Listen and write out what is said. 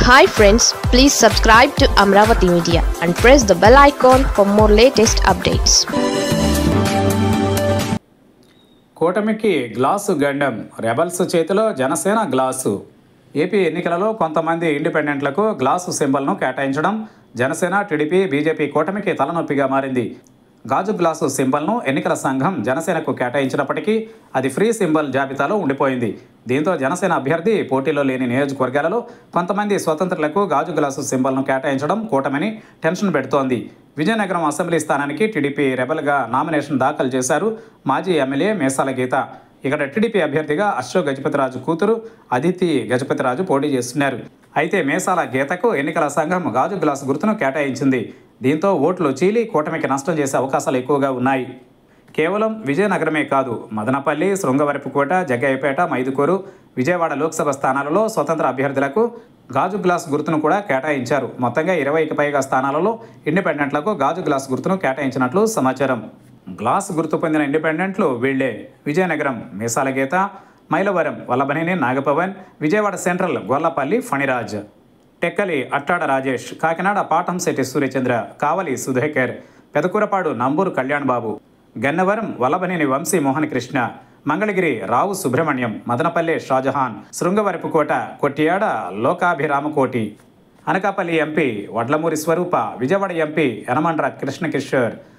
hi friends please subscribe to Amaravati media and press the bell icon for more latest updates కూటమికి glass గండం rebels చేతిలో Janasena glass AP ఎన్నికలలో కొంతమంది ఇండిపెండెంట్లకు glass సింబల్ను కేటాయించడం Janasena TDP BJP కూటమికి తలనొప్పిగా మారింది గాజు గ్లాసు సింబల్ను ఎన్నికల సంఘం జనసేనకు కేటాయించినప్పటికీ అది ఫ్రీ సింబల్ జాబితాలో ఉండిపోయింది దీంతో జనసేన అభ్యర్థి పోటీలో లేని నియోజకవర్గాలలో కొంతమంది స్వతంత్రులకు గాజు గ్లాసు సింబల్ను కేటాయించడం కూటమిని టెన్షన్ పెడుతోంది విజయనగరం అసెంబ్లీ స్థానానికి టీడీపీ రెబల్గా నామినేషన్ దాఖలు చేశారు మాజీ ఎమ్మెల్యే మేసాల గీత ఇక్కడ టీడీపీ అభ్యర్థిగా అశోక్ గజపతిరాజు కూతురు అదితి గజపతిరాజు పోటీ చేస్తున్నారు అయితే మేసాల గీతకు ఎన్నికల సంఘం గాజు గ్లాసు గుర్తును కేటాయించింది దీంతో ఓట్లు చీలి కూటమికి నష్టం చేసే అవకాశాలు ఎక్కువగా ఉన్నాయి కేవలం విజయనగరమే కాదు మదనపల్లి శృంగవరపుకోట జగ్గయ్యపేట మైదుకూరు విజయవాడ లోక్సభ స్థానాలలో స్వతంత్ర అభ్యర్థులకు గాజు గ్లాస్ గుర్తును కూడా కేటాయించారు మొత్తంగా ఇరవైకి పైగా స్థానాలలో ఇండిపెండెంట్లకు గాజు గ్లాస్ గుర్తును కేటాయించినట్లు సమాచారం గ్లాస్ గుర్తు పొందిన ఇండిపెండెంట్లు వీళ్లే Vizianagaram Meesala Geetha Mylavaram Vallabhaneni Nagapavan Vijayawada Central Gollapalli Phaniraj Tekkali Attada Rajesh Kakinada Patamsetti Suryachandra Kavali Sudhekar Pedakurapadu Namburu Kalyan Babu Gannavaram Vallabhaneni Vamsi Mohan Krishna Mangalagiri Rao Subrahmanyam Madanapalle Shahjahan Srungavarapukota Kottiyada Lokabhiramakoti Anakapalli MP Vadlamuri Swaroopa Vijayawada MP Yanamandra Krishna Kishore